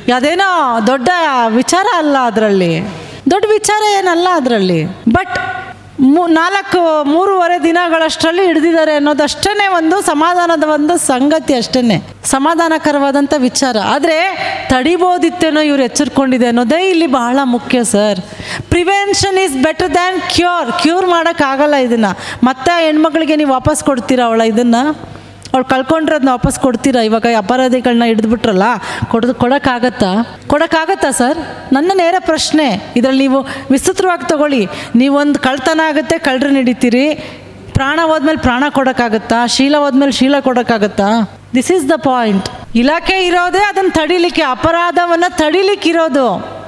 ಅದೇನೋ ದೊಡ್ಡ ವಿಚಾರ ಅಲ್ಲ ಅದರಲ್ಲಿ ದೊಡ್ಡ ವಿಚಾರ ಏನಲ್ಲ ಅದರಲ್ಲಿ ಬಟ್ ಮೂ ನಾಲ್ಕು ಮೂರುವರೆ ದಿನಗಳಷ್ಟರಲ್ಲಿ ಹಿಡ್ದಿದ್ದಾರೆ ಅನ್ನೋದಷ್ಟೇ ಒಂದು ಸಮಾಧಾನದ ಒಂದು ಸಂಗತಿ ಅಷ್ಟೇ ಸಮಾಧಾನಕರವಾದಂಥ ವಿಚಾರ ಆದರೆ ತಡಿಬೋದಿತ್ತೇನೋ ಇವ್ರು ಎಚ್ಚರಿಕೊಂಡಿದೆ ಅನ್ನೋದೇ ಇಲ್ಲಿ ಬಹಳ ಮುಖ್ಯ sir prevention is better than cure cure ಮಾಡೋಕ್ಕಾಗಲ್ಲ ಇದನ್ನು ಮತ್ತೆ ಆ ಹೆಣ್ಮಕ್ಳಿಗೆ ನೀವು ವಾಪಸ್ ಕೊಡ್ತೀರಾ ಅವಳ ಇದನ್ನು ಅವ್ಳು ಕಳ್ಕೊಂಡಿರೋದನ್ನ ವಾಪಸ್ ಕೊಡ್ತೀರಾ ಇವಾಗ ಈ ಅಪರಾಧಿಗಳನ್ನ ಹಿಡಿದ್ಬಿಟ್ರಲ್ಲ ಕೊಡೋದು ಕೊಡೋಕ್ಕಾಗತ್ತಾ ಕೊಡೋಕ್ಕಾಗತ್ತಾ ಸರ್ ನನ್ನ ನೇರ ಪ್ರಶ್ನೆ ಇದರಲ್ಲಿ ನೀವು ವಿಸ್ತೃತವಾಗಿ ತಗೊಳ್ಳಿ ನೀವೊಂದು ಕಳ್ತನ ಆಗುತ್ತೆ ಕಳ್ಳರು ಹಿಡಿತೀರಿ ಪ್ರಾಣ ಹೋದ್ಮೇಲೆ ಪ್ರಾಣ ಕೊಡೋಕ್ಕಾಗತ್ತಾ ಶೀಲ ಹೋದ್ಮೇಲೆ ಶೀಲ ಕೊಡೋಕ್ಕಾಗತ್ತಾ ದಿಸ್ ಈಸ್ ದ ಪಾಯಿಂಟ್ ಇಲಾಖೆ ಇರೋದೇ ಅದನ್ನು ತಡಿಲಿಕ್ಕೆ ಅಪರಾಧವನ್ನು ತಡಿಲಿಕ್ಕಿರೋದು